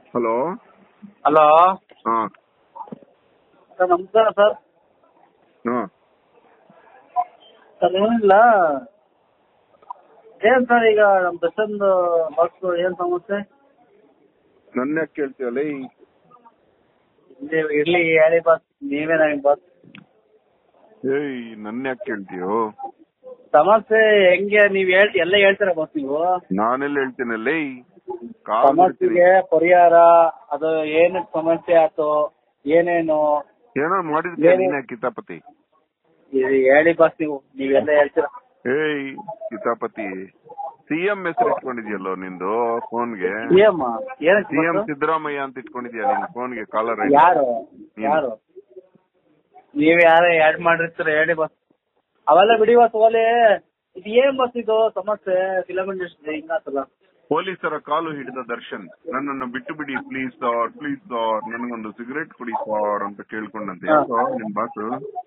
Hello hello ಹಾ sir ನಮಸ್ಕಾರ sir ಹಾ ಸರ್ ಏನಿಲ್ಲ ಏನ್ ಸರ್ ಈಗ ನಮ್ಮ ದರ್ಶನ್ ಬಸ್ ಏನ್ ಸಮಸ್ಯೆ ನನ್ನ ಯಾಕೆ ಕೇಳ್ತೀಯಲ್ಲ ಈ ನೀವು ಇರ್ಲಿ ಹೇಳಿ ಬಸ್ ನೀವೇ ನನಗೆ ಬಸ್ ಏಯ್ ನನ್ನ ಯಾಕೆ ಕೇಳ್ತೀಯೋ ಸಮಸ್ಯೆ ಹೆಂಗೆ ನೀವ್ ಹೇಳ್ತಿ ಎಲ್ಲ ಹೇಳ್ತೀರ ಬಸ್ ನೀವು ನಾನೆಲ್ಲ ಹೇಳ್ತೀನಲ್ಲ ಈ ಕಾಲ್ ಬಿಡ್ತೀನಿ ಸಮಸ್ಯೆಗೆ ಪರಿಹಾರ ಅದು ಏನು ಸಮಸ್ಯೆ ಆಯ್ತು ಏನೇನು ಏನೋ ಮಾಡಿರ್ತೀಯ ಏನು? ನೀನೇ ಕಿತಾಪತಿ ಇದು ಹೇಳಿ ಬಸ್ ನೀವು ನೀವೆಲ್ಲ ಹೇಳ್ತೀರ ಏಯ್ ಕಿತಾಪತಿ ಸಿಎಂ ಹೆಸರು ಇಟ್ಕೊಂಡಿದ್ಯಲ್ಲೋ ನಿಂದು ಫೋನ್ಗೆ ಏಮ್ಮ ಏನಕ್ಕೆ ಸಿಎಂ ಬಸ್ಸು? ಸಿದ್ದರಾಮಯ್ಯ ಅಂತ ಇಟ್ಕೊಂಡಿದ್ಯಾ ನಿನ್ ಫೋನ್ಗೆ ಕಾಲರ್ ಯಾರು ನೀನು. ಯಾರು ನೀವ್ ಯಾರ ಆಡ್ ಮಾಡಿರ್ತೀರ ಹೇಳಿ ಬಸ್ ಅವೆಲ್ಲ ಬಿಡಿ ಬಸ್ ಓಲೆ ಇದು ಏನ್ ಬಸ್ ಇದು ಸಮಸ್ಯೆ ಫಿಲಮ್ ಇಂಡಸ್ಟ್ರಿ ಹಿಂಗಾತಲ್ಲ ಪೊಲೀಸರ ಕಾಲು ಹಿಡಿದ ದರ್ಶನ್ ನನ್ನನ್ನು ಬಿಟ್ಟು ಬಿಡಿ ಪ್ಲೀಸ್ ಸಾರ್ ಪ್ಲೀಸ್ ಸಾರ್ ನನಗೊಂದು ಸಿಗರೇಟ್ ಕೊಡಿ ಸಾರ್ ಅಂತ ಕೇಳ್ಕೊಂಡಂತೆ ಹಾ. ಯಾಕೋ ನಿಮ್ ಬಾಸು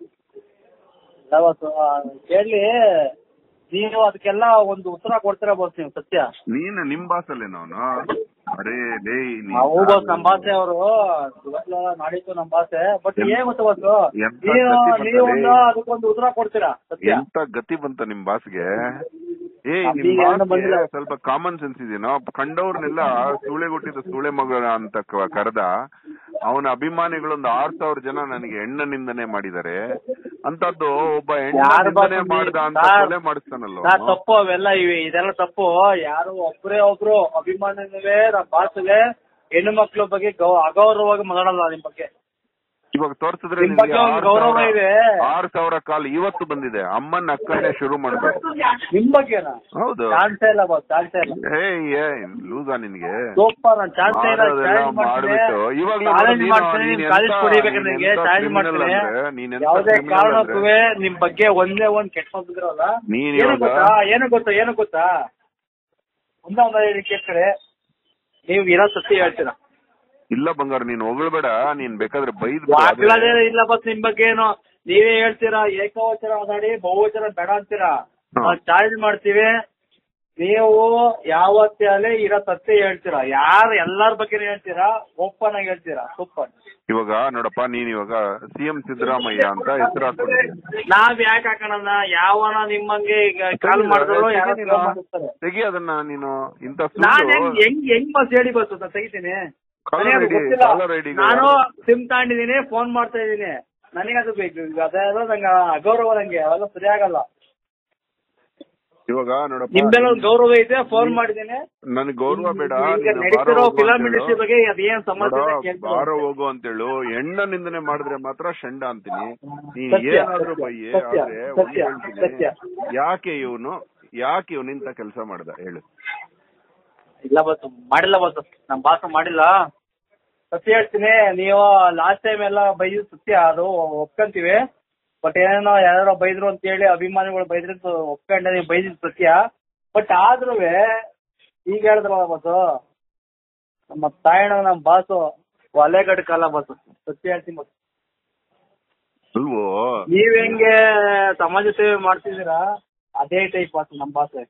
ಇಲ್ಲ ಬಸ್ ಕೇಳಿ ನೀವು ಅದಕ್ಕೆಲ್ಲ ಒಂದು ಉತ್ತರ ಕೊಡ್ತೀರಾ ಬಸ್ ನೀವು ಸತ್ಯ ನೀನು ನಿಮ್ ಬಾಸಲ್ಲೇನೋ ಅವನು ಅರೇ ಲೇ ನೀನ್ ನಾವು ಬಸ್ ನಮ್ಮ ಭಾಷೆ ಅವರು ನಾಡಿದ್ದು ನಮ್ಮ ಭಾಷೆ ಬಟ್ ಏನ್ ಗೊತ್ತ ಬಸ್ ಎಂತ ನೀವು ಗತಿ ನೀವು ಬಂತಲೇ? ಒಂದು ಅದಕ್ಕೊಂದು ಉತ್ತರ ಕೊಡ್ತೀರಾ ಸತ್ಯ ಎಂತ ಗತಿ ಬಂತ ನಿಮ್ ಬಾಸ್ಗೆ ಏ ನಮ್ಗೆ ನಿಮ್ ಏನು ಬಾಸ್ಗೆ ಬಂದಿಲ್ಲ. ಸ್ವಲ್ಪ ಕಾಮನ್ ಸೆನ್ಸ್ ಇದೆನೋ ಕಂಡವ್ರನ್ನೆಲ್ಲ ಸೂಳೆ ಕೊಟ್ಟಿದ್ದ ಸೂಳೆ ಮಗ ಅಂತ ಕ- ಕರೆದ ಅವನ ಅಭಿಮಾನಿಗಳೊಂದು ಆರ್ ಸಾವಿರ ಜನ ನನಗೆ ಹೆಣ್ಣ ನಿಂದನೆ ಮಾಡಿದ್ದಾರೆ ಅಂತದ್ದು ಒಬ್ಬ ಹೆಣ್ಣ ಯಾರು ಬಾಸ್ ನಿಂದನೆ ನೀವು? ಮಾಡ್ದ ಅಂತ ಸಾರ್, ಕೊಲೆ ಮಾಡಿಸ್ತಾನಲ್ಲ ಸರ್ ತಪ್ಪು ಅವೆಲ್ಲ ಇವೆ ಇದೆಲ್ಲ ತಪ್ಪು ಯಾರು ಒಬ್ಬರೇ ಒಬ್ರು ಅಭಿಮಾನಿಗಳೇ ನಮ್ಮ ಭಾಷೆಗೆ ಹೆಣ್ಣು ಮಕ್ಳ ಬಗ್ಗೆ ಗೌ ಅಗೌರವವಾಗಿ ಮಾತಾಡಲ್ಲ ನಿಮ್ ಬಗ್ಗೆ ಇವಾಗ ತೋರ್ಸಿದ್ರೆ ನಿಮ್ ಬಗ್ಗೆ ಒಂದು ಗೌರವ ಇದೆ. ಆರ್ ಸಾವಿರ ಕಾಲ್ ಇವತ್ತು ಬಂದಿದೆ ಅಮ್ಮನ ಅಕ್ಕನೇ ಶುರು ಮಾಡ್ಬೇಕು ನಿಮ್ ಬಗ್ಗೆನಾ ಹೌದು ಚಾನ್ಸೇ ಇಲ್ಲ ಬಾಸ್ ಚಾನ್ಸೇ ಇಲ್ಲ ಏಯ್ ಏ ಲೂಸಾ ನಿನ್ಗೆ ಸೂಪರ್ ನಾನು ಚಾನ್ಸೇ ಇಲ್ಲ ಮಾಡೋದೆಲ್ಲ ಚಾಲೆಂಜ್ ಮಾಡ್ತೀನಿ ಮಾಡ್ಬಿಟ್ಟು ಇವಾಗ್ಲೂ ನೋಡು ಚಾಲೆಂಜ್ ನೀನು- ಮಾಡ್ತೀನಿ ನೀನ್ ನಿಮ್ ಕಾಲೇಜ್ ಎಂತ- ಕುಡಿಬೇಕು ನೀನ್ ನನಗೆ ಎಂತ ಚಾಲೆಂಜ್ criminal ಮಾಡ್ತೀನಿ ಅಂದ್ರೆ, ನೀನ್ ಎಂತ ಯಾವುದೇ criminal ಕಾರಣಕ್ಕೂ ಅಂದ್ರೆ, ನಿಮ್ ಬಗ್ಗೆ ಒಂದೇ ಒಂದ್ ಕೆಟ್ಟ ಮಾತಿದ್ರಲ್ಲ ನೀನ್ ಏನು ಇವಾಗ- ಗೊತ್ತಾ ಏನು ಗೊತ್ತಾ ಏನು ಗೊತ್ತಾ ಒಂದೇ ಒಂದ್ ಹೇಳಿ ಕೇಳ್ತಾರೆ ನೀವು ಇರೋ ಸತ್ಯ ಹೇಳ್ತೀರಾ ಇಲ್ಲ ಬಂಗಾರ ನೀನ್ ಹೊಗಳ್ಬೇಡ ನೀನ್ ಬೇಕಾದ್ರೆ ಬೈದ್ ವಾಗ್ಲಾದೇ ಇಲ್ಲ ಬಸ್ ನಿಮ್ ಬಗ್ಗೆ ಏನು ನೀವೇ ಹೇಳ್ತೀರಾ ಏಕವಚನ ಮಾತಾಡಿ ಬಹುವಚನ ಬೇಡ ಅಂತೀರಾ ಹಾ. ನಾವು ಚಾಲೆಂಜ್ ಮಾಡ್ತೀವಿ ನೀವು ಯಾವತ್ತೇ ಅಲ್ಲೇ ಇರೋ ಸತ್ಯ ಹೇಳ್ತೀರಾ ಯಾರು ಎಲ್ಲಾರ ಬಗ್ಗೆ ಹೇಳ್ತೀರಾ ಓಪನ್ ಆಗಿ ಹೇಳ್ತೀರಾ ಸೂಪರ್ ಇವಾಗ ನೋಡಪ್ಪ ನೀನ್ ಇವಾಗ ಸಿಎಂ ಸಿದ್ದರಾಮಯ್ಯ ಅಂತ ಹೆಸರು ಹಾಕೊಂಡಿದ್ಯ ನಾವ್ ಯಾಕೆ ಹಾಕೋಣ ಯಾವನ ನಿಮ್ಮಂಗೆ ಈಗ ಕಾಲ್ ಮಾಡಿದ್ರು ಯಾರೋ call ಮಾಡಿರ್ತಾರೆ. ತೆಗಿ ಅದನ್ನ ನೀನು ಇಂತ ನಾನ್ ಸುಳ್ಳು ಹೆಂಗ್ ಹೆಂಗ್ ಹೆಂಗ್ ಬಸ್ ಹೇಳಿ ಬಸ್ ಅಂತ ತೆಗಿತೀನಿ Caller ನನಗೆ ಅದು ID, ಗೊತ್ತಿಲ್ಲ. caller ID ಗೆ ನಾನು ಯಾರು- ಸಿಮ್ ತಗೊಂಡಿದೀನಿ ಫೋನ್ ಮಾಡ್ತಾ ಇದೀನಿ ನನಗೆ ಅದು ಬೇಕು ಈಗ ಅದೆಲ್ಲ ನಂಗೆ ಅಗೌರವ ನಂಗೆ ಅವೆಲ್ಲ ಸರಿ ಆಗಲ್ಲ ಇವಾಗ ನೋಡಪ್ಪ ನಿಮ್ದೆಲ್ಲ ಒಂದು ಗೌರವ ಐತೆ ಫೋನ್ ಮಾಡಿದ್ದೀನಿ ನನ್ ಗೌರವ ಬೇಡ ಈಗ ನೀನು ಬಾರೋ ನಡೀತಿರೋ ಹೋಗು ಫಿಲಂ ಅಂತ ಇಂಡಸ್ಟ್ರಿ ಹೇಳು. ಬಗ್ಗೆ ಅದೇನ್ ಸಮಸ್ಯೆ ನೋಡು, ಇದೆ ಕೇಳ್ತೀನಿ. ಬಾರೋ ಹೋಗು ಅಂತೇಳು ಹೆಣ್ಣ ನಿಂದನೆ ಮಾಡಿದ್ರೆ ಮಾತ್ರ ಶಂಡ ಅಂತೀನಿ ನೀನ್ ಸತ್ಯ, ಏನಾದ್ರೂ ಸತ್ಯ, ಬಯ್ಯೆ ಸತ್ಯ, ಆದ್ರೆ ಸತ್ಯ, ಒಂದ್ ಹೇಳ್ತೀನಿ ಸತ್ಯ. ಯಾಕೆ ಇವನು ಯಾಕೆ ಇವನು ಇಂತ ಕೆಲಸ ಮಾಡ್ದ ಹೇಳು ಇಲ್ಲ ಬಸ್ ಮಾಡಿಲ್ಲ ಬಸ್ ನಮ್ ಬಾಸ ಮಾಡಿಲ್ಲ ಸತ್ಯ ಹೇಳ್ತೀನಿ ನೀವು ಲಾಸ್ಟ್ ಟೈಮ್ ಎಲ್ಲ ಬೈದು ಸತ್ಯ ಅದು ಒಪ್ಕೊಂತೀವಿ ಬಟ್ ಏನೇನೋ ಯಾರೋ ಬೈದ್ರು ಅಂತ ಹೇಳಿ ಅಭಿಮಾನಿಗಳು ಬೈದ್ರು ಅಂತ ಒಪ್ಕೊಂಡೆ ನೀವು ಬೈದಿದ್ ಸತ್ಯ ಬಟ್ ಆದ್ರೂ ಈಗ ಹೇಳಿದ್ರಲ್ಲ ಬಸ್ಸು ನಮ್ಮ ತಾಯಣ್ಣ ನಮ್ಮ ಬಾಸು ಒಲೆಗಡ್ ಕಾಲ ಬಸ್ ಸತ್ಯ ಹೇಳ್ತೀನಿ ಬಸ್ ಅಲ್ವೋ ನೀವ್ ಹೆಂಗೆ ಸಮಾಜ ಸೇವೆ ಮಾಡ್ತಿದ್ದೀರಾ ಅದೇ ಟೈಪ್ ಬಾಸ್ ನಮ್ಮ ಭಾಷೆ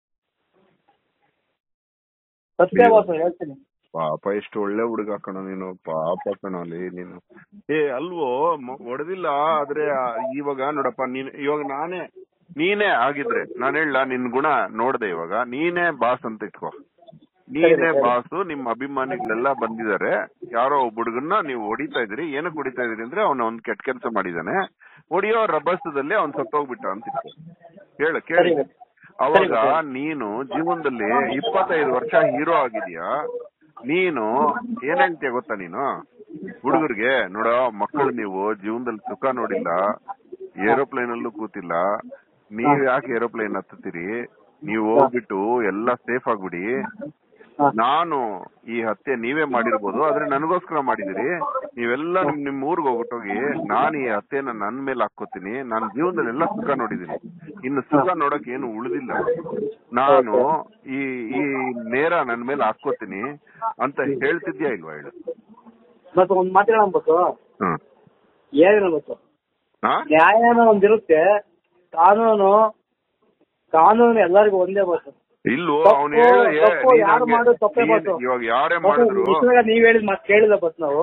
ಸತ್ಯ ನೀವು- ಬಾಸು ಹೇಳ್ತೀನಿ ಪಾಪ ಎಷ್ಟು ಒಳ್ಳೆ ಹುಡುಗ ಕಣ ನೀನು ಪಾಪ ಕಣ ಅಲ್ಲಿ ನೀನು ಏ ಅಲ್ವೋ ಹೊಡೆದಿಲ್ಲ ಆದ್ರೆ ಆ, ಇವಾಗ ನೋಡಪ್ಪ ನೀನ್ ಇವಾಗ ನಾನೇ ನೀನೇ ಆಗಿದ್ರೆ ನಾನ್ ಹೇಳ ನಿನ್ ಗುಣ ನೋಡ್ದೆ ಇವಾಗ ನೀನೇ ಬಾಸ್ ಅಂತ ಇಟ್ಕೋ ನೀನೇ ಸರಿ. ಬಾಸು ನಿಮ್ಮ ಅಭಿಮಾನಿಗಳೆಲ್ಲ ಬಂದಿದ್ದಾರೆ ಯಾರೋ ಒಬ್ಬ ಹುಡುಗನ್ನ ನೀವು ಹೊಡಿತಾ ಇದ್ರಿ ಏನಕ್ಕೆ ಹೊಡಿತಾ ಇದ್ರಿ ಅಂದ್ರೆ ಅವನ ಒಂದ್ ಕೆಟ್ಟ ಕೆಲಸ ಮಾಡಿದಾನೆ ಹೊಡಿಯೋ ರಭಸದಲ್ಲಿ ಅವ್ನ್ ಸತ್ತೋಗ್ಬಿಟ್ಟ ಅಂತ ಇಟ್ಕೋ ಹೇಳು ಕೇಳಿ ಸರಿ. ಅವಾಗ ಸರಿ. ನೀನು ಜೀವನದಲ್ಲಿ ಇಪ್ಪತ್ತೈದು ವರ್ಷ ಹೀರೋ ಆಗಿದ್ಯಾ ನೀನು ಏನ್ ಹೇಳ್ತೀಯ ಗೊತ್ತಾ ನೀನು ಹುಡುಗರಿಗೆ ನೋಡೋ ಮಕ್ಕಳು ನೀವು ಜೀವನದಲ್ಲಿ ಸುಖ ನೋಡಿಲ್ಲ ಏರೋಪ್ಲೇನ್ ಅಲ್ಲೂ ಕೂತಿಲ್ಲ ನೀವ್ ಯಾಕೆ ಏರೋಪ್ಲೇನ್ ಹತ್ತುತ್ತೀರಿ ನೀವು ಹೋಗ್ಬಿಟ್ಟು ಎಲ್ಲ ಸೇಫ್ ಆಗ್ಬಿಡಿ ಹಾ. ನಾನು ಈ ಹತ್ಯೆ ನೀವೇ ಮಾಡಿರ್ಬೋದು ಆದ್ರೆ ನನಗೋಸ್ಕರ ಮಾಡಿದಿರಿ ನೀವೆಲ್ಲ ನಿಮ್ ನಿಮ್ ಊರ್ಗ್ ಹೋಗ್ಬಿಟ್ಟೋಗಿ ನಾನು ಈ ಹತ್ಯೆನ ನನ್ ಮೇಲೆ ಹಾಕೋತೀನಿ ನಾನು ಜೀವನದಲ್ಲಿ ಎಲ್ಲ ಸುಖ ನೋಡಿದೀನಿ ಇನ್ನು ಸುಖ ನೋಡಕ್ ಏನು ಉಳಿದಿಲ್ಲ ನಾನು ಈ ಈ ನೇರ ನನ್ ಮೇಲೆ ಹಾಕೋತೀನಿ ಅಂತ ಹೇಳ್ತಿದ್ಯಾ ಇಲ್ವಾ ಹೇಳು ಮತ್ತೆ ಒಂದ್ ಮಾತಾಡೋಣ ಬಸ್ಸು ಹ್ಮ್ ಏನಿಲ್ಲ ಬಸ್ಸು ಹಾ ನ್ಯಾಯನ ಒಂದಿರುತ್ತೆ ಕಾನೂನು ಕಾನೂನು ಎಲ್ಲರಿಗೂ ಒಂದೇ ಬಸ್ಸು ಇಲ್ವೋ ತಪ್ಪು- ಅವ್ನು ಹೇಳ ಏ, ತಪ್ಪು ನೀನ್ ಯಾರು ಹಂಗೆ- ಮಾಡೋದು ತಪ್ಪೇ ನೀನ್ ಗೊತ್ತು. ಇವಾಗ ಯಾರೇ ಬಸ್ ಮಾಡಿದ್ರು ಇಷ್ಟರಾಗ ನೀವ್ ಹೇಳಿದ್ ಮಾತು ಕೇಳಿದ ಬಸ್ ನಾವು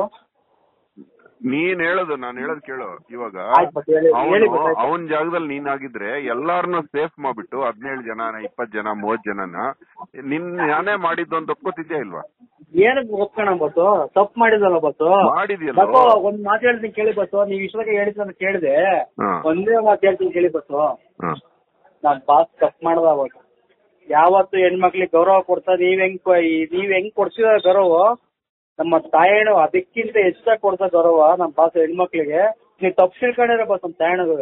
ನೀನ್ ಹೇಳೋದು ನಾನ್ ಹೇಳೋದ್ ಕೇಳು ಇವಾಗ ಆಯ್ತು ಬಸ್ ಹೇಳಿ ಹೇಳಿ ಬಸ್ ಅವನು ಆಯ್ತು. ಅವನ್ ಜಾಗದಲ್ಲಿ ನೀನಾಗಿದ್ರೆ ಎಲ್ಲಾರನು ಸೇಫ್ ಮಾಡ್ಬಿಟ್ಟು ಹದಿನೇಳು ಜನ ಇಪ್ಪತ್ ಜನ ಮೂವತ್ ಜನನ ನಿನ್ ನಾನೇ ಮಾಡಿದ್ದು ಅಂತ ಒಪ್ಕೋತಿದ್ಯಾ ಇಲ್ವಾ ಏನಕ್ಕೆ ಒಪ್ಕೋಣ ಬಸ್ಸು ತಪ್ಪು ಮಾಡಿದಲ್ಲ ಬಸ್ಸು ಮಾಡಿದ್ಯಲ್ಲ ಬಸ್ಸು ಒಂದ್ ಮಾತು ಹೇಳ್ತೀನಿ ಕೇಳಿ ಬಸ್ಸು ನೀವ್ ಇಷ್ಟರಾಗ ಹೇಳಿದ್ ನಾನು ಕೇಳಿದೆ ಹಾ. ಒಂದೇ ಮಾತು ಹೇಳ್ತೀನಿ ಕೇಳಿ ಬಸ್ಸು ಹ. ನಾನ್ ಬಾಸ್ ತಪ್ಪು ಮಾಡ್ದ ಅವತ್ತು ಯಾವತ್ತು ಹೆಣ್ಮಕ್ಳಿಗೆ ಗೌರವ ಕೊಡ್ತಾ ನೀವ್ ಹೆಂಗ್ ಕೊ- ಈ- ನೀವ್ ಹೆಂಗ್ ಕೊಡ್ಸಿದ ಗೌರವ ನಮ್ಮ ತಾಯಣ್ಣ ಅದಕ್ಕಿಂತ ಹೆಚ್ಚಾಗಿ ಕೊಡ್ತಾ ಗೌರವ ನಮ್ ಬಾಸ್ ಹೆಣ್ಮಕ್ಳಿಗೆ ನೀವ್ ತಪ್ಪು ತಿಳ್ಕೊಂಡಿರ ಬಸ್ ನಮ್ ತಾಯಣ್ಣಗೂ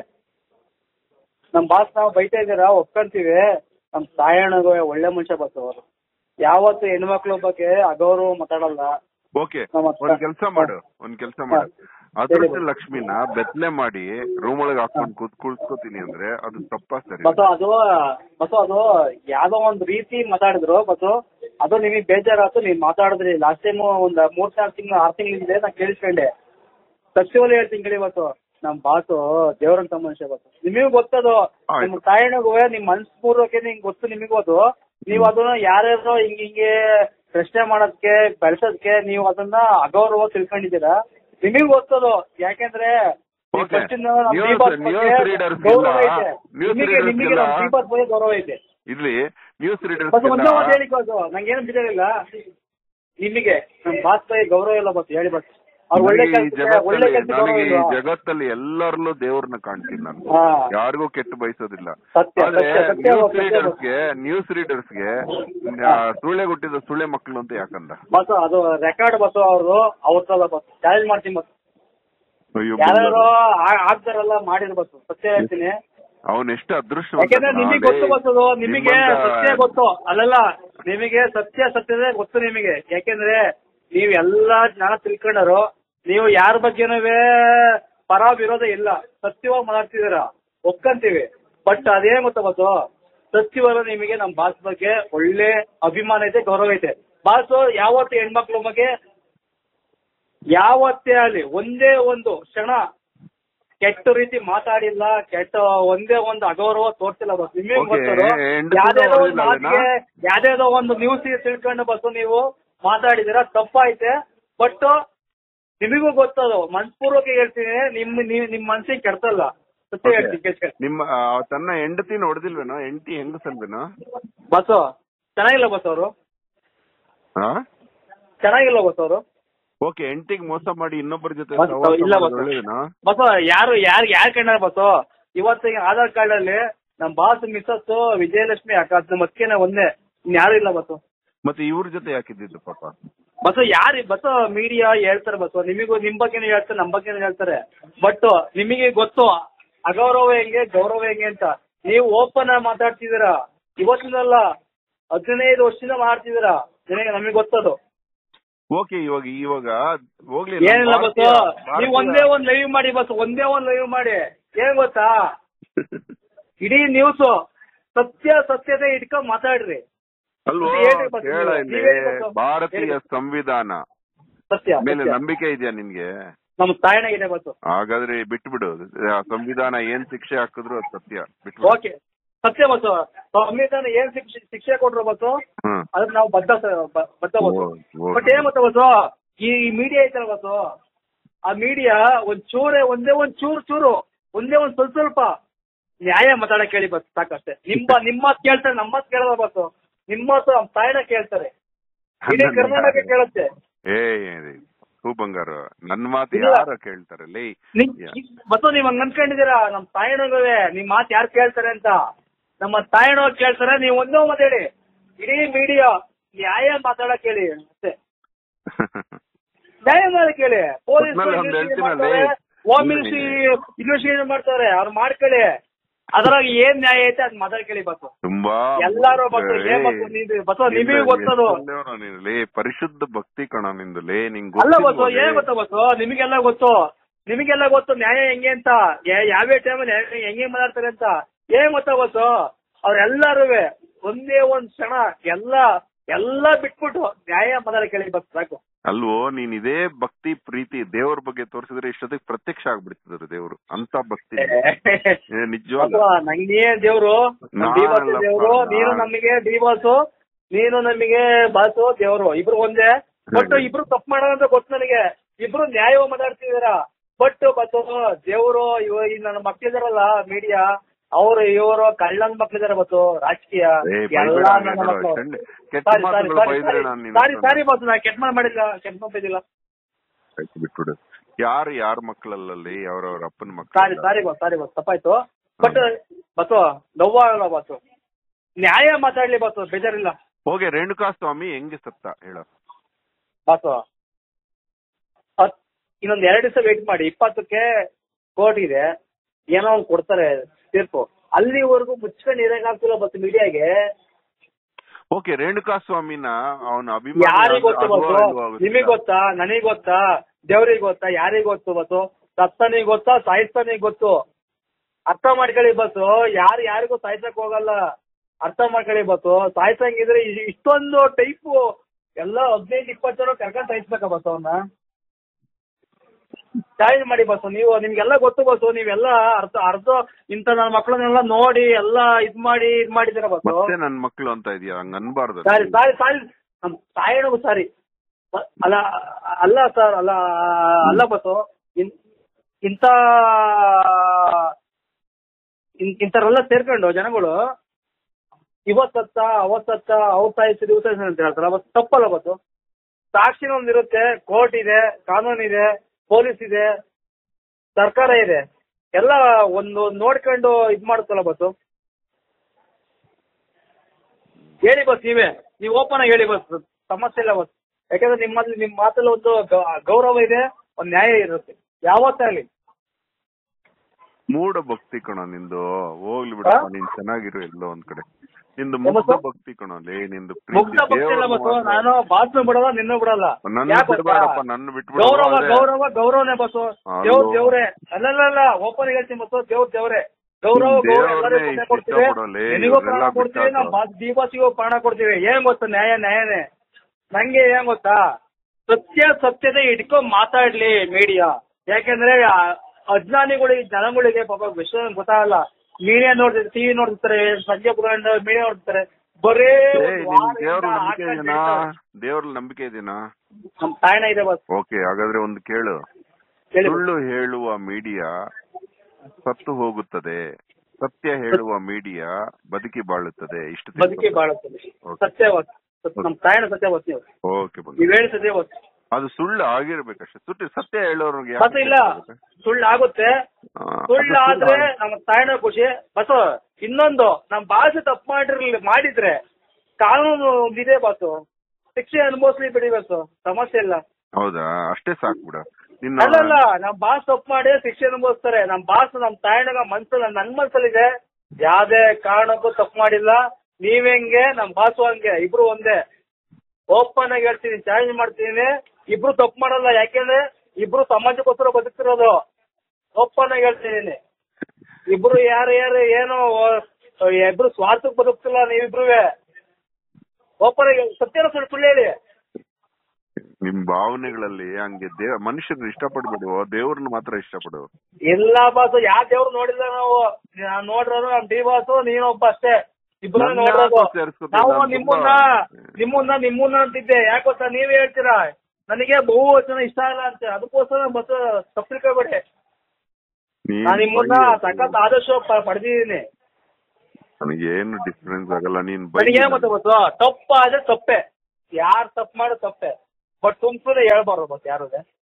ನಮ್ ಬಾಸ್ ನಾವು ಬೈತಾ ಇದೀರಾ ಒಪ್ಕೊಂತೀವಿ ನಮ್ ತಾಯಣ್ಣಗೂ ಒಳ್ಳೆ ಮನುಷ್ಯ ಬಸ್ ಅವರು ಯಾವತ್ತು ಹೆಣ್ಮಕ್ಳ ಬಗ್ಗೆ ಅಗೌರವ ಮಾತಾಡಲ್ಲ ಓಕೆ ನಮ್ಮ ಒಂದ್ ಕೆಲ್ಸ ಮಾಡು ಒಂದ್ ಕೆಲ್ಸ ಮಾಡು ಅದೃಷ್ಟ ಹೇಳಿ. ಲಕ್ಷ್ಮಿನ ಬೆತ್ತಲೆ ಮಾಡಿ ರೂಮ್ ಒಳಗೆ ಹಾಕೊಂಡ್ ಕೂತ್ ಕುಳ್ಸ್ಕೊತೀನಿ ಅಂದ್ರೆ ಅದು ತಪ್ಪಾ ಸರಿ ಬಸ್ ಅದು ಬಸ್ ಅದು ಯಾವ್ದೋ ಒಂದ್ ರೀತಿ ಮಾತಾಡಿದ್ರು ಬಸ್ ಅದು ನಿಮಗೆ ಬೇಜಾರಾಯ್ತು ನೀವ್ ಮಾತಾಡಿದ್ರಿ ಲಾಸ್ಟ್ ಟೈಮ್ ಒಂದ್ ಮೂರ್ ನಾಲ್ಕು ತಿಂಗಳು ಆರ್ ತಿಂಗಳಿಂದ ನಾ ಕೇಳಿಸ್ಕೊಂಡೆ ಸತ್ಯವಲ್ಲಿ ಹೇಳ್ತೀನಿ ಕೇಳಿ ಬಸ್ಸು ನಮ್ ಬಾಸು ದೇವರಂತ ಮನುಷ್ಯ ಬಸ್ ನಿಮಗೂ ಗೊತ್ತದು ಆಯ್ತು. ನಿಮ್ ತಾಯಿನಗೂ ನಿಮ್ ಮನ್ಸ್ಪೂರ್ವಕ್ಕೆ ನಿಂಗೆ ಗೊತ್ತು ನಿಮಗೂ ಅದು ನೀವು ಅದನ್ನ ಯಾರ್ಯಾರೋ ಹಿಂಗ್ ಹಿಂಗೆ ಪ್ರಶ್ನೆ ಮಾಡೋದಕ್ಕೆ ಬೆಳೆಸೋದಕ್ಕೆ ನೀವು ಅದನ್ನ ಅಗೌರವ ತಿಳ್ಕೊಂಡಿದ್ದೀರಾ ನಿಮಗೂ ಗೊತ್ತದು ಯಾಕೆಂದ್ರೆ ಈ Okay. first ಇಂದ ನಮ್ News- ದೀಪಕ್ news ಬಗ್ಗೆ readers ಗೌರವ ಗೆಲ್ಲ- ಐತೆ news ನಿಮಗೆ readers ನಿಮಗೆ ಗೆಲ್ಲ- ನಮ್ ದೀಪಕ್ ಬಗ್ಗೆ ಗೌರವ ಐತೆ ಇಲ್ಲಿ ನ್ಯೂಸ್ ರೀಡರ್ಸ್ ಬಸ್ ಒಂದೇ ಮಾತು ಹೇಳಿ ಅದು ನಂಗೇನು ಬಿಟ್ಟಿರಲಿಲ್ಲ ನಿಮಗೆ ನಮ್ ಬಾಸ್ ಬಗ್ಗೆ ಗೌರವ ಇಲ್ಲ ಬಸ್ ಹೇಳಿ ಬಸ್ ಅವ್ರು ಒಳ್ಳೆ ಕೆಲಸ ಒಳ್ಳೆ ಕೆಲಸ ಗೌರವ ನನಗೆ ಈ ಇಲ್ವಾ? ಜಗತ್ತಲ್ಲಿ ಎಲ್ಲರಲ್ಲೂ ದೇವ್ರನ್ನ ಕಾಣ್ತೀನಿ ನಾನು ಹಾ. ಯಾರಿಗೂ ಕೆಟ್ಟು ಬಯಸೋದಿಲ್ಲ ಸತ್ಯ, ಆದ್ರೆ ಸತ್ಯ, ಸತ್ಯ, ನ್ಯೂಸ್ ಸತ್ಯ. ರೀಡರ್ಸ್ಗೆ ನ್ಯೂಸ್ ರೀಡರ್ಸ್ಗೆ ಸುಳ್ಳೆ ಹುಟ್ಟಿದ ಸುಳ್ಳೆ ಮಕ್ಕಳು ಅಂತ ಯಾಕಂದ ಬಸ್ ಅದು ರೆಕಾರ್ಡ್ ಬಸ್ ಅವ್ರದ್ದು ಅವ್ರದ್ದಲ್ಲ ಬಸ್ ಚಾಲೆಂಜ್ ಮಾಡ್ತೀನಿ ಬಸ್ ಅಯ್ಯೋ ಯಾರ್ಯಾರೋ ಆ- ಆಗ್ತಾರಲ್ಲ ಮಾಡಿರ್ ಬಸ್ ಸತ್ಯ ಹೇಳ್ತೀನಿ ಅವನ್ ಎಷ್ಟು ಅದೃಷ್ಟ ಯಾಕೆಂದ್ರೆ ನಿಮಗೆ ಗೊತ್ತು ಬಸ್ ಅದು ನಿಮಗೆ ಸತ್ಯ ಗೊತ್ತು ಅಲ್ಲಲ್ಲ ನಿಮಗೆ ಸತ್ಯ ಸತ್ಯದೇ ಗೊತ್ತು ನಿಮಗೆ ಯಾಕೆಂದ್ರೆ ನೀವು ಎಲ್ಲಾ ಜ್ಞಾನ ತಿಳ್ಕೊಂಡರು ನೀವು ಯಾರ ಬಗ್ಗೆನೂ ಪರ ವಿರೋಧ ಇಲ್ಲ ಸತ್ಯವಾಗಿ ಮಾತಾಡ್ತಿದ್ದೀರ ಒಪ್ಕಂತೀವಿ ಬಟ್ ಅದೇ ಗೊತ್ತಾ ಬಸ್ಸು ಸತ್ಯವಾದ ನಿಮಗೆ ನಮ್ಮ ಬಾಸ್ ಬಗ್ಗೆ ಒಳ್ಳೆ ಅಭಿಮಾನ ಐತೆ ಗೌರವ ಐತೆ ಬಾಸು ಯಾವತ್ತು ಹೆಣ್ಮಕ್ಳ ಬಗ್ಗೆ ಯಾವತ್ತೇ ಆಗಲಿ ಒಂದೇ ಒಂದು ಕ್ಷಣ ಕೆಟ್ಟ ರೀತಿ ಮಾತಾಡಿಲ್ಲ ಕೆಟ್ಟ ಒಂದೇ ಒಂದು ಅಗೌರವ ತೋರ್ಸಿಲ್ಲ ಬಸ್ ನಿಮಗೆ Okay, ಗೊತ್ತದು ಹೆಂಡತಿನೂ ಯಾವ್ದಾದ್ರು ಒಂದು ಹೊಡೆದಿಲ್ಲ ಮಾತಿಗೆ ಯಾವ್ದಾದ್ರು ಒಂದು ನ್ಯೂಸ್ ತಿಳ್ಕೊಂಡು ಬಸ್ ನೀವು ಮಾತಾಡಿದಿರ ತಪ್ಪೈತೆ ಬಟ್ ನಿಮಗೂ ಗೊತ್ತದು ಮನ್ಸ್ಪೂರ್ವಕ ಹೇಳ್ತೀನಿ ನಿಮ್ ನೀವ್ ನಿಮ್ ಮನ್ಸಿಗೆ ಕೆಡ್ತಲ್ಲ ಸತ್ಯ Okay. ಹೇಳ್ತೀನಿ ಕೇಳ್ಸ್ಕೊಳ್ಳಿ. ನಿಮ್ಮ ಆ, ತನ್ನ ಹೆಂಡತಿನ ಹೊಡೆದಿಲ್ವೇನೋ ಹೆಂಡತಿ ಹೆಂಗಸಲ್ವೇನೋ ಬಸ್ಸು ಚೆನ್ನಾಗಿಲ್ಲ ಬಸ್ ಅವರು ಹಾ ಚೆನ್ನಾಗಿಲ್ಲ ಬಸ್ ಅವರು ಓಕೆ ಹೆಂಡತಿಗೆ ಮೋಸ ಮಾಡಿ ಇನ್ನೊಬ್ಬರ ಜೊತೆ ಬಸ್ ಸಹವಾಸ ಇಲ್ಲ ಮಾಡೋದು ಬಸ್ ಒಳ್ಳೇದೇನಾ ಬಸ್ ಯಾರು ಯಾರು ಯಾರು ಕಂಡ ಬಸ್ ಇವತ್ತಿಗೆ ಆಧಾರ್ ಕಾರ್ಡ್ ಅಲ್ಲಿ ನಮ್ ಬಾಸ್ ಮಿಸ್ಸಸ್ ವಿಜಯಲಕ್ಷ್ಮಿ ಅಕ್ಕ ಅದ್ ನಮ್ಮ ಅಕ್ಕೇನೆ ಒಂದೇ ಇನ್ ಯಾರು ಇಲ್ಲ ಬಸ್ ಮತ್ತೆ ಇವ್ರ ಜೊತೆ ಯಾಕಿದ್ದು ಪಾಪ ಬಸ್ ಯಾರು ಬಸ್ ಮೀಡಿಯಾ ಹೇಳ್ತಾರೆ ಬಸ್ ನಿಮಗೂ ನಿಮ್ ಬಗ್ಗೆನೂ ಹೇಳ್ತಾರೆ ನಮ್ ಬಗ್ಗೆನೂ ಹೇಳ್ತಾರೆ ಬಟ್ ನಿಮಗೆ ಗೊತ್ತು ಅಗೌರವ ಹೆಂಗೆ ಗೌರವ ಹೆಂಗೆ ಅಂತ ನೀವು ಓಪನ್ ಆಗಿ ಮಾತಾಡ್ತಿದ್ದೀರಾ ಇವತ್ತಿನಲ್ಲ ಹದಿನೈದು ವರ್ಷದಿಂದ ಮಾಡ್ತಿದ್ದೀರಾ ನಿನಗೆ ನಮಗೆ ಗೊತ್ತದು ಓಕೆ ಇವಾಗ ಇವಾಗ ಹೋಗ್ಲಿ ಏನಿಲ್ಲ ನಮ್ಮ ಬಸ್ ಭಾರತೀಯ- ನೀವು ಒಂದೇ ಒಂದ್ ಲೈವ್ ಮಾಡಿ ಬಸ್ ಒಂದೇ ಒಂದ್ ಲೈವ್ ಮಾಡಿ ಏನ್ ಗೊತ್ತಾ ಇಡೀ ನ್ಯೂಸ್ ಸತ್ಯ ಸತ್ಯತೆ ಇಟ್ಕೊಂಡ್ ಮಾತಾಡ್ರಿ ಅಲ್ವೋ ಮತ್ತೆ ಹೇಳ್ರಿ ಬಸ್ ಕೇಳ ನೀವು. ಇಲ್ಲಿ ನೀವ್ ಹೇಳಿ ಬಸ್. ಭಾರತೀಯ ಹೇಳಿ. ಸಂವಿಧಾನ ಸತ್ಯ ಮೇಲೆ ಸತ್ಯ. ನಂಬಿಕೆ ಇದೆಯಾ ನಿನ್ಗೆ ನಮ್ಮ ತಾಯಣಗಿದೆ ಬಸ್ ಹಾಗಾದ್ರೆ ಬಿಟ್ಬಿಡು ಆ ಸಂವಿಧಾನ ಏನ್ ಶಿಕ್ಷೆ ಹಾಕಿದ್ರು ಅದು ಸತ್ಯ ಬಿಟ್ಬಿಡು ಓಕೆ ಸತ್ಯ ಬಸ್ ಸಂವಿಧಾನ ಏನ್ ಶಿಕ್ಷೆ ಶಿಕ್ಷೆ ಕೊಟ್ರು ಬಸ್ ಹ್ಮ್ ಅದಕ್ಕೆ ನಾವು ಬದ್ಧ ಸ- ಬ- ಬದ್ಧ ಬಸ್ ಓ, ಓ. ಬಟ್ ಏನ್ ಗೊತ್ತಾ ಬಸ್ ಈ ಮೀಡಿಯಾ ಐತಲ್ಲ ಬಸ್ ಆ ಮೀಡಿಯಾ ಒಂದ್ ಚೂರೇ ಒಂದೇ ಒಂದ್ ಚೂರು ಚೂರು ಒಂದೇ ಒಂದ್ ಸ್ವಲ್ಪ ಸ್ವಲ್ಪ ನ್ಯಾಯ ಮಾತಾಡಕ್ ಕೇಳಿ ಬಸ್ ಸಾಕಷ್ಟೇ ನಿಮ್ಮ ನಿಮ್ಮ ಮಾತ್ ಕೇಳ್ತಾರೆ ನಮ್ಮ ಮಾತ್ ಕೇಳಲ್ಲ ಬಸ್ ನಿಮ್ಮ ಮಾತು ನಮ್ಮ ತಾಯಿನ ಕೇಳ್ತಾರೆ ಇಡೀ ಕರ್ನಾಟಕ ಕೇಳುತ್ತೆ ಏ ಹೂ ಬಂಗಾರ ನನ್ ಮಾತು ಇಲ್ಲ. ಯಾರ ಕೇಳ್ತಾರೆ ಲೇ ಮತ್ತು ನೀವ್ ಹಂಗ್ ಅನ್ಕೊಂಡಿದೀರಾ ನಮ್ ತಾಯಿನಗುವೆ ನಿಮ್ ಮಾತು ಯಾರು ಕೇಳ್ತಾರೆ ಅಂತ ನಮ್ಮ ತಾಯಿನವ್ರು ಕೇಳ್ತಾರೆ ನೀವು ಒಂದೇ ಒಂದ್ ಹೇಳಿ ಇಡೀ ಮೀಡಿಯಾ ನ್ಯಾಯ ಮಾತಾಡಕ್ ಹೇಳಿ ಅಷ್ಟೇ ನ್ಯಾಯ ಮಾಡಕ್ ಹೇಳಿ ಪೊಲೀಸ್ ಒಟ್ನಲ್ಲಿ ಒಂದ್ ಹೇಳ್ತೀನಲ್ಲ, ಏ, ಹೋಮ್ ಇಲ್ಲ, ಮಿನಿಸ್ಟ್ರಿ ಇಲ್ಲ. ಇನ್ವೆಸ್ಟಿಗೇಷನ್ ಮಾಡ್ತಾರೆ ಅವ್ರು ಮಾಡ್ಕೊಳ್ಳಿ ಅದ್ರಾಗ ಏನ್ ನ್ಯಾಯ ಐತೆ ಅದ್ ಮಾತಾಡ್ಕೊಳ್ಳಿ ಬಸ್ ತುಂಬಾ ಎಲ್ಲಾರು ಬಸ್ ಏನ್ ಬಸ್ ನೀನು ಬಸ್ ನಿಮಗೆ ಗೊತ್ತದು ಲೇ ಪರಿಶುದ್ಧ ಭಕ್ತಿ ಕಣ ನಿಂದು ಲೇ ನಿಂಗ್ ಅಲ್ಲ ಬಸ್ ಗೊತ್ತಿಲ್ವೋ ಏನ್ ಲೇ? ಗೊತ್ತಾ ಬಸ್ ನಿಮಗೆಲ್ಲ ಗೊತ್ತು ನಿಮಗೆಲ್ಲ ಗೊತ್ತು ನ್ಯಾಯ ಹೆಂಗೆ ಅಂತ ಯಾ- ಯಾವ್ಯಾವ ಟೈಮಲ್ಲಿ ಹೆಂಗೆ ಮಾತಾಡ್ತಾರೆ ಅಂತ ಏನ್ ಗೊತ್ತಾ ಬಸ್ ಅವ್ರೆಲ್ಲಾರು ಒಂದೇ ಒಂದ್ ಕ್ಷಣ ಎಲ್ಲ ಎಲ್ಲ ಬಿಟ್ಬಿಟ್ಟು ನ್ಯಾಯ ಮಾತಾಡ ಕೇಳಿ ಬಸ್ ಸಾಕು ಅಲ್ವೋ ನೀನ್ ಇದೇ ಭಕ್ತಿ ಪ್ರೀತಿ ದೇವ್ರ ಬಗ್ಗೆ ತೋರಿಸಿದ್ರೆ ಇಷ್ಟೊತ್ತಿಗೆ ಪ್ರತ್ಯಕ್ಷ ಆಗ್ಬಿಡ್ತಿದ್ರು ದೇವ್ರು ಅಂತ ಭಕ್ತಿ ಏ, ನಿಜವಾಗ್ಲೂ ಅಥವಾ ನಂಗೆ ದೇವ್ರು ಡಿ ಬಾಸ್ ನಾನಲ್ಲಪ್ಪ, ದೇವ್ರು ನೀನು ನಾನ್- ನಮಗೆ ಡಿ ಬಾಸು ನೀನು ನಮಗೆ ಬಾಸು ದೇವ್ರು ಇಬ್ರು ಒಂದೇ ಬಟ್ ಹ್ಮ್. ಇಬ್ರು ತಪ್ಪು ಮಾಡೋದಂತ ಗೊತ್ತು ನನಗೆ ಇಬ್ರು ನ್ಯಾಯವಾಗಿ ಮಾತಾಡ್ತಿದಾರ ಬಟ್ ಬಟ್ ದೇವ್ರು ಇವ ಈ ನನ್ನ ಮಕ್ಳಿದಾರಲ್ಲ ಮೀಡಿಯಾ ಅವ್ರು ಇವರು ಕಳ್ಳನ್ ಮಕ್ಳಿದಾರೆ ಬತ್ತು ರಾಜಕೀಯ ಏ, ಎಲ್ಲ ಬೈಬೇಡ, ನನ್ನ ಬೈಬೇಡ, ಮಕ್ಳು ಚಂಡೆ. ಕೆಟ್ಟ ಸಾರಿ ಸಾರಿ ಮಾತುಗಳು ಸಾರಿ ಬೈದ್ರೆ ನಾನ್ ನಿನ್ನ ಸಾರಿ ಹತ್ರ ಸಾರಿ ಬಾಸು ನಾ ಕೆಟ್ಟ ಮಾತು ಮಾಡಿಲ್ಲ ಕೆಟ್ಟ ಮಾತು ಬೈದಿಲ್ಲ ಆಯ್ತು, ಬಿಟ್ಬಿಡು ಯಾರು ಯಾರ ಮಕ್ಕಳಲ್ಲಿ ಅವ್ರವ್ರ ಅಪ್ಪನ ಸಾರಿ ಮಕ್ಕಳು ಸಾರಿ ಬಾಸ್ ಸಾರಿ ಬಾಸ್ ತಪ್ಪಾಯ್ತು ಬಟ್ ಬತ್ತು ನೋವಾಗಲ್ಲ ಬಾಸು ನ್ಯಾಯ ಮಾತಾಡ್ಲಿ ಬಾಸು ಬೇಜಾರಿಲ್ಲ ಹೋಗಿ ರೇಣುಕಾ ಸ್ವಾಮಿ ಹೆಂಗೆ ಸತ್ತ ಹೇಳ ಬಾಸು ಹತ್ ಇನ್ನೊಂದ್ ಎರಡು ದಿವಸ ವೇಟ್ ಮಾಡಿ ಇಪ್ಪತ್ತಕ್ಕೆ ಕೋರ್ಟ್ ಇದೆ ಏನೋ ಒಂದು ಕೊಡ್ತಾರೆ ತೀರ್ಪು ಅಲ್ಲಿವರೆಗೂ ಮುಚ್ಕೊಂಡು ಇರಕ್ಕಾಗ್ತಿಲ್ಲ ಬಸ್ ಮೀಡಿಯಾಗೆ ಓಕೆ ರೇಣುಕಾ ಸ್ವಾಮಿನ ಅವನ ಯಾರಿಗ್ ಗೊತ್ತು ಬಸ್ಸು ಅಭಿಮಾನ ನಿಮಗ್ ಗೊತ್ತಾ ನನಗ್ ಗೊತ್ತಾ ದೇವ್ರಿಗೆ ಗೊತ್ತಾ ಯಾರಿಗ್ ಗೊತ್ತು ಬಸ್ಸು ಸತ್ತನಿಗ್ ಗೊತ್ತಾ ಸಾಯಿಸ್ತಾನಿಗ್ ಗೊತ್ತು ಅರ್ಥ ಮಾಡ್ಕೊಳ್ಳಿ ಬಸ್ಸು ಯಾರು ಯಾರಿಗೂ ಸಾಯ್ಸಕ್ ಹೋಗಲ್ಲ ಅರ್ಥ ಮಾಡ್ಕೊಳ್ಳಿ ಬಸ್ಸು ಸಾಯ್ಸಂಗಿದ್ರೆ ಇ- ಇಷ್ಟೊಂದು ಟೈಪು ಎಲ್ಲ ಹದಿನೈದು ಇಪ್ಪತ್ತು ಜನ ಕರ್ಕೊಂಡ್ ಸಾಯಿಸ್ಬೇಕಾ ಬಸ್ಸು ಅವನ್ನ ಚಾಯ್ಸ್ ಮಾಡಿ ಬಸ್ಸು ನೀವು ನಿಮ್ಗೆಲ್ಲ ಗೊತ್ತು ಬಸ್ಸು ನೀವೆಲ್ಲ ಅರ್ಧ ಅರ್ಧ ಇಂಥ ನನ್ನ ಮಕ್ಕಳನ್ನೆಲ್ಲ ನೋಡಿ ಎಲ್ಲ ಇದ್ ಮಾಡಿ ಇದ್ ಮಾಡಿದ್ದೀರ ಬಸ್ಸು ಮತ್ತೆ ನನ್ ಮಕ್ಳು ಅಂತ ಇದೆಯಾ ಹಂಗ ಅನ್ಬಾರ್ದು ಸಾರಿ ಸಾರಿ ಸಾರಿ ನಮ್ ತಾಯಿನಗೂ ಸಾರಿ ಅಲ್ಲ ಅಲ್ಲ ಸರ್ ಅಲ್ಲ ಅಲ್ಲ ಬಸ್ಸು ಇನ್- ಇಂಥ ಇನ್- ಇಂಥವ್ರೆಲ್ಲ ಸೇರ್ಕೊಂಡು ಜನಗಳು ಇವತ್ ಸತ್ತ ಅವತ್ ಸತ್ತ ಅವತ್ ಸಾಯಿಸಿದ ಇವ್ ಸಾಯಿಸಿದ ಅಂತ ಹೇಳ್ತಾರ ಬಸ್ ತಪ್ಪಲ್ಲ ಬಸ್ಸು ಸಾಕ್ಷಿನ ಒಂದಿರುತ್ತೆ ಕೋರ್ಟ್ ಇದೆ ಕಾನೂನು ಇದೆ ಪೊಲೀಸ್ ಇದೆ ಸರ್ಕಾರ ಇದೆ ಎಲ್ಲ ಒಂದು ನೋಡ್ಕೊಂಡು ಇದ್ ಮಾಡುತ್ತಲ್ಲ ಬಸ್ಸು ಹೇಳಿ ಬಸ್ ನೀವೇ ನೀವು ಓಪನ್ ಆಗಿ ಹೇಳಿ ಬಸ್ ಸಮಸ್ಯೆ ಇಲ್ಲ ಬಸ್ ಯಾಕಂದ್ರೆ ನಿಮ್ಮಲ್ಲಿ ನಿಮ್ಮ ಮಾತಲ್ಲಿ ಒಂದು ಗ- ಗೌರವ ಇದೆ ಒಂದು ನ್ಯಾಯ ಇರುತ್ತೆ ಯಾವತ್ತಾಗಲಿ ಮೂಢ ಭಕ್ತಿ ಕಣ ನಿಂದು ಹೋಗ್ಲಿ ಬಿಡಪ್ಪ ಆ? ನೀನ್ ಚೆನ್ನಾಗಿರು ಎಲ್ಲೋ ಒಂದ್ ಕಡೆ ನಿಂದು ಏನು ಮುಗ್ಧ ಸರ್? ಭಕ್ತಿ ಕಣ ಲೇ ನಿಂದು ಮುಗ್ಧ ಭಕ್ತಿ ಇಲ್ಲ ಬಸ್ ದೇವ್ರನ್ನ ನಾನು ಬಾಸ್ನು ಬಿಡಲ್ಲ ನಿನ್ನೂ ಬಿಡಲ್ಲ ನನ್ನ ಯಾಕ್ ಗೊತ್ತಾ? ಬಿಡ್ಬೇಡಪ್ಪ ನನ್ನ ಬಿಟ್ಬಿಡು ಗೌರವ ಅದೇ. ಗೌರವ ಗೌರವನೇ ಬಸ್ಸು ಅಲ್ಲೋ. ದೇವ್ರ ದೇವ್ರೆ ಅಲ್ಲಲ್ಲ ಓಪನ್ ಹೇಳ್ತೀನಿ ಬಸ್ಸು ದೇವ್ರ ದೇವ್ರೆ ಗೌರವ ನಿಮ್ ಗೌರವ ದೇವ್ರನ್ನೇ ಎಲ್ಲರಿಗೂ ಇಷ್ಟ ಕೊಡ್ತೀವಿ ಪಡೋಲೆ, ನಿನಗೂ ಪ್ರಾಣ ಇವ್ರೆಲ್ಲ ಕೊಡ್ತೀವಿ ಬಿಟ್ಟಾಕು. ನಾವು ಬಾಸ್ ಡಿಬಾಸಿಗೂ ಪ್ರಾಣ ಕೊಡ್ತೀವಿ ಏನ್ ಗೊತ್ತಾ ನ್ಯಾಯ ನ್ಯಾಯನೇ ನಂಗೆ ಏನ್ ಗೊತ್ತಾ ಸತ್ಯ ಸತ್ಯತೆ ಇಟ್ಕೊಂಡ್ ಮಾತಾಡ್ಲಿ ಮೀಡಿಯಾ ಯಾಕೆಂದ್ರೆ ಆ ಅಜ್ಞಾನಿಗಳಿಗೆ ಜನಗಳಿಗೆ ಪಾಪ ವಿಷಯ ಗೊತ್ತಾಗಲ್ಲ ಮೀಡಿಯಾ ನೋಡ್ತಿರ್ತಾರೆ ಟಿವಿ ನೋಡ್ತಿರ್ತಾರೆ ಸಂಜೆ ಕುತ್ಕೊಂಡು ಮೀಡಿಯಾ ನೋಡ್ತಿರ್ತಾರೆ ಬರೇ ಏ ಒಂದ್ ನಿನ್ ವಾರದಿಂದ ದೇವ್ರ ನಂಬಿಕೆ ಹಾಕೊಂಡ್ ಇದೆನಾ ಇರ್ತಾರೆ. ದೇವ್ರ ನಂಬಿಕೆ ಇದೆನಾ ನಮ್ ತಾಯಣ ಇದೆ ಬಸ್ ಓಕೆ ಹಾಗಾದ್ರೆ ಒಂದು ಕೇಳು ಹೇಳಿ boss. ಸುಳ್ಳು ಹೇಳುವ ಮೀಡಿಯಾ ಸತ್ತು ಹೋಗುತ್ತದೆ ಸತ್ಯ ಹೇಳುವ ಮೀಡಿಯಾ ಬದುಕಿ ಬಾಳುತ್ತದೆ ಇಷ್ಟು ಬದುಕಿ ಬಾಳುತ್ತದೆ Okay. ಸತ್ಯವತ್ ನಮ್ ತಾಯಣ ಸತ್ಯವತ್ ನೀವು ಓಕೆ ಬಂದು ನೀವ್ ಹೇಳಿ ಸತ್ಯವತ್ ಅದು ಸುಳ್ಳು ಆಗಿರ್ಬೇಕಷ್ಟೇ ಸುಟ್ಟು ಸತ್ಯ ಹೇಳೋರ್ಗೆ ಬಸ್ ಇಲ್ಲ ಸುಳ್ಳು ಆಗುತ್ತೆ ಸುಳ್ಳು ಆದ್ರೆ ನಮ್ಮ ತಾಯಣ ಖುಷಿ ಬಸ್ ಇನ್ನೊಂದು ನಮ್ ಭಾಷೆ ತಪ್ಪು ಮಾಡಿರ್ಲಿ ಮಾಡಿದ್ರೆ ಕಾನೂನು ಒಂದಿದೆ ಬಾಸು ಶಿಕ್ಷೆ ಅನುಭವಿಸ್ಲಿ ಬಿಡಿ ಬಸ್ಸು ಸಮಸ್ಯೆ ಇಲ್ಲ ಹೌದಾ ಅಷ್ಟೇ ಸಾಕು ಬಿಡ ನಿನ್ನ ಅಲ್ಲಲ್ಲ ನಮ್ ಬಾಸ್ ತಪ್ಪು ಮಾಡಿ ಶಿಕ್ಷೆ ಅನುಭವಿಸ್ತಾರೆ ನಮ್ ಬಾಸ್ ನಮ್ ತಾಯಣಗ ಮನ್ಸಲ್ಲಿ ನನ್ ಮನ್ಸಲ್ಲಿದೆ ಯಾವ್ದೇ ಕಾರಣಕ್ಕೂ ತಪ್ಪು ಮಾಡಿಲ್ಲ ನೀವ್ ಹೆಂಗೆ ನಮ್ ಬಾಸು ಹಂಗೆ ಇಬ್ರು ಒಂದೇ ಓಪನ್ ಆಗಿ ಹೇಳ್ತೀನಿ ಚಾಲೆಂಜ್ ಮಾಡ್ತೀನಿ ಇಬ್ರು ತಪ್ಪು ಮಾಡಲ್ಲ ಯಾಕೆಂದ್ರೆ ಇಬ್ರು ಸಮಾಜಕ್ಕೋಸ್ಕರ ಬದುಕ್ತಿರೋದು ಓಪನ್ ಆಗಿ ಹೇಳ್ತಿದ್ದೀನಿ ಇಬ್ರು ಯಾರು ಯಾರು ಏನೋ ಓ- ಇಬ್ರು ಸ್ವಾರ್ಥಕ್ಕೆ ಬದುಕ್ತಿಲ್ಲ ನೀವಿಬ್ರುವೆ ಓಪನ್ ಆಗಿ ಸತ್ಯನ ಸುಳ್ಳು ಸುಳ್ಳು ಹೇಳಿ ನಿಮ್ ಭಾವನೆಗಳಲ್ಲಿ ಹಂಗೆ ದೇವ್ ಮನುಷ್ಯರನ್ನ ಇಷ್ಟಪಡ್ಬಿಡು ದೇವ್ರನ್ನ ಮಾತ್ರ ಇಷ್ಟಪಡು ಇಲ್ಲ ಬಾಸು ಯಾವ ದೇವ್ರು ನೋಡಿಲ್ಲ ನಾವು ನಾನ್ ನೋಡ್ರೋದು ನಮ್ ಡಿ ಬಾಸು ನೀನೊಬ್ಬ ಅಷ್ಟೇ ಇಬ್ರು ನನ್ನ ನೋಡ್ರೋದು ಯಾಕೋ ಸೇರ್ಸ್ಕೊತೀನಿ? ನಾವು ನಾನ್ ನಿಮ್ಮನ್ನ ತುಂಬಾ- ನಿಮ್ಮನ್ನ ನಿಮ್ಮನ್ನ ಅಂತಿದ್ದೆ ಯಾಕೆ ಗೊತ್ತಾ ನೀವೇ ಹೇಳ್ತೀರಾ ನನಗೆ ಬಹುವಚನ ಇಷ್ಟ ಇಲ್ಲ ಅಂತ ಅದಕ್ಕೋಸ್ಕರ ಬಸ್ ತಪ್ಪಿಳ್ಕೊಬೇಡಿ ನೀನ್ ನಾನು ನಿಮ್ಮನ್ನ ಬೈ- ಸಖತ್ ಆದರ್ಶ ಪ- ಪಡೆದಿದ್ದೀನಿ ನನಗೇನು ಡಿಫ್ರೆನ್ಸ್ ಆಗಲ್ಲ ನೀನ್ ಬೈ ನನಗೆ ಗೊತ್ತ ಗೊತ್ತು ತಪ್ಪ ಆದ್ರೆ ತಪ್ಪೆ ಯಾರು ತಪ್ಪು ಮಾಡೋ ತಪ್ಪೆ ಬಟ್ ತುಂಬ್ಸದೆ ಹೇಳ್ಬಾರ್ದು ಬಸ್ ಯಾರು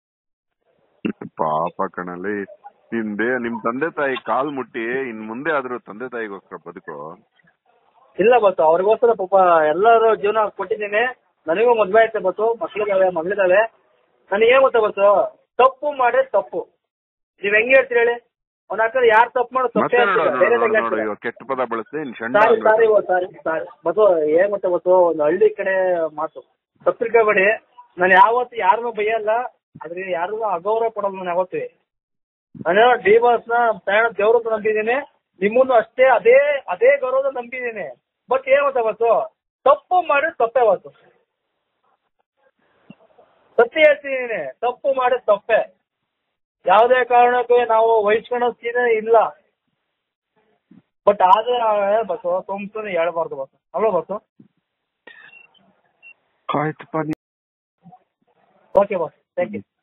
ಪಾಪ ಕಣಲ್ಲಿ ನಿಮ್ ದೇ ನಿಮ್ ತಂದೆ ತಾಯಿ ಕಾಲ್ ಮುಟ್ಟಿ ಇನ್ ಮುಂದೆ ಆದ್ರೂ ತಂದೆ ತಾಯಿಗೋಸ್ಕರ ಬದುಕು ಇಲ್ಲ ಬಸ್ ಅವ್ರಿಗೋಸ್ಕರ ಪಾಪ ಎಲ್ಲರೂ ಜೀವನ ಕೊಟ್ಟಿದ್ದೀನಿ ನನಗೂ ಮದ್ವೆ ಆಯ್ತು ಬಸ್ಸು ಮಕ್ಳಿದಾವೆ ಮಗಳಿದಾವೆ ನನಗೆ ಗೊತ್ತಾ ಬಸ್ಸು ತಪ್ಪು ಮಾಡ್ರೆ ತಪ್ಪು ನೀವ್ ಹೆಂಗ್ ಹೇಳ್ತೀರಿ ಹೇಳಿ ಒಂದ್ ಹಾಕಿದ್ರೆ ಯಾರು ತಪ್ಪು ಮಾಡೋ ತಪ್ಪೇ ಮತ್ತೆ ನೋಡು ಅಂತೀರ. ನೋಡು, ಬೇರೆ ನೋಡು, ಬಗ್ಗೆ ನೋಡು ಹೇಳ್ತೀರ. ಇವಾಗ ಕೆಟ್ಟ ಪದ ಬಳಸ್ದೆ ಇನ್ ಷಂಡ ಸಾರಿ ಆಗ್ಬಿಡು. ಸಾರಿ ಓ, ಸಾರಿ ಸಾರಿ ಬಸ್ಸು ಏನ್ ಗೊತ್ತಾ ಬಸ್ಸು ಒಂದು ಹಳ್ಳಿ ಕಡೆ ಮಾತು ತಪ್ಪಿರ್ಕೋಬೇಡಿ ನಾನು ಯಾವತ್ತು ಯಾರನ್ನೂ ಬೈಯಲ್ಲ ಆದ್ರೆ ಯಾರಿಗೂ ಅಗೌರವ ಕೊಡಲ್ಲ ನಾನು ಯಾವತ್ತೂ ನಾನು ಡಿ ಬಾಸ್ ನ ಪ್ರಯಾಣ ದೇವ್ರ ನಂಬಿದ್ದೀನಿ ನಿಮ್ಮನ್ನು ಅಷ್ಟೇ ಅದೇ ಅದೇ ಗೌರವದ ನಂಬಿದ್ದೀನಿ ಬಟ್ ಏನ್ ಗೊತ್ತಾ ಬಸ್ಸು ತಪ್ಪು ಮಾಡಿ ತಪ್ಪೇ ಬಸ್ಸು ಸತ್ಯ ಹೇಳ್ತೀನಿ ತಪ್ಪು ಮಾಡಿದ ತಪ್ಪೆ ಯಾವುದೇ ಕಾರಣಕ್ಕೂ ನಾವು ವಹಿಸ್ಕೊಳ್ಳೋ ಸೀನೇ ಇಲ್ಲ ಬಟ್ ಆದ್ರೆ ಬಸ್ಸು ಸುಮ್ಸುನೆ ಹೇಳ್ಬಾರ್ದು ಬಸ್ಸು ಅಲ್ವಾ ಬಸ್ಸು ಆಯ್ತಪ್ಪ ಓಕೆ ಬಾಸ್ ಥ್ಯಾಂಕ್ ಯು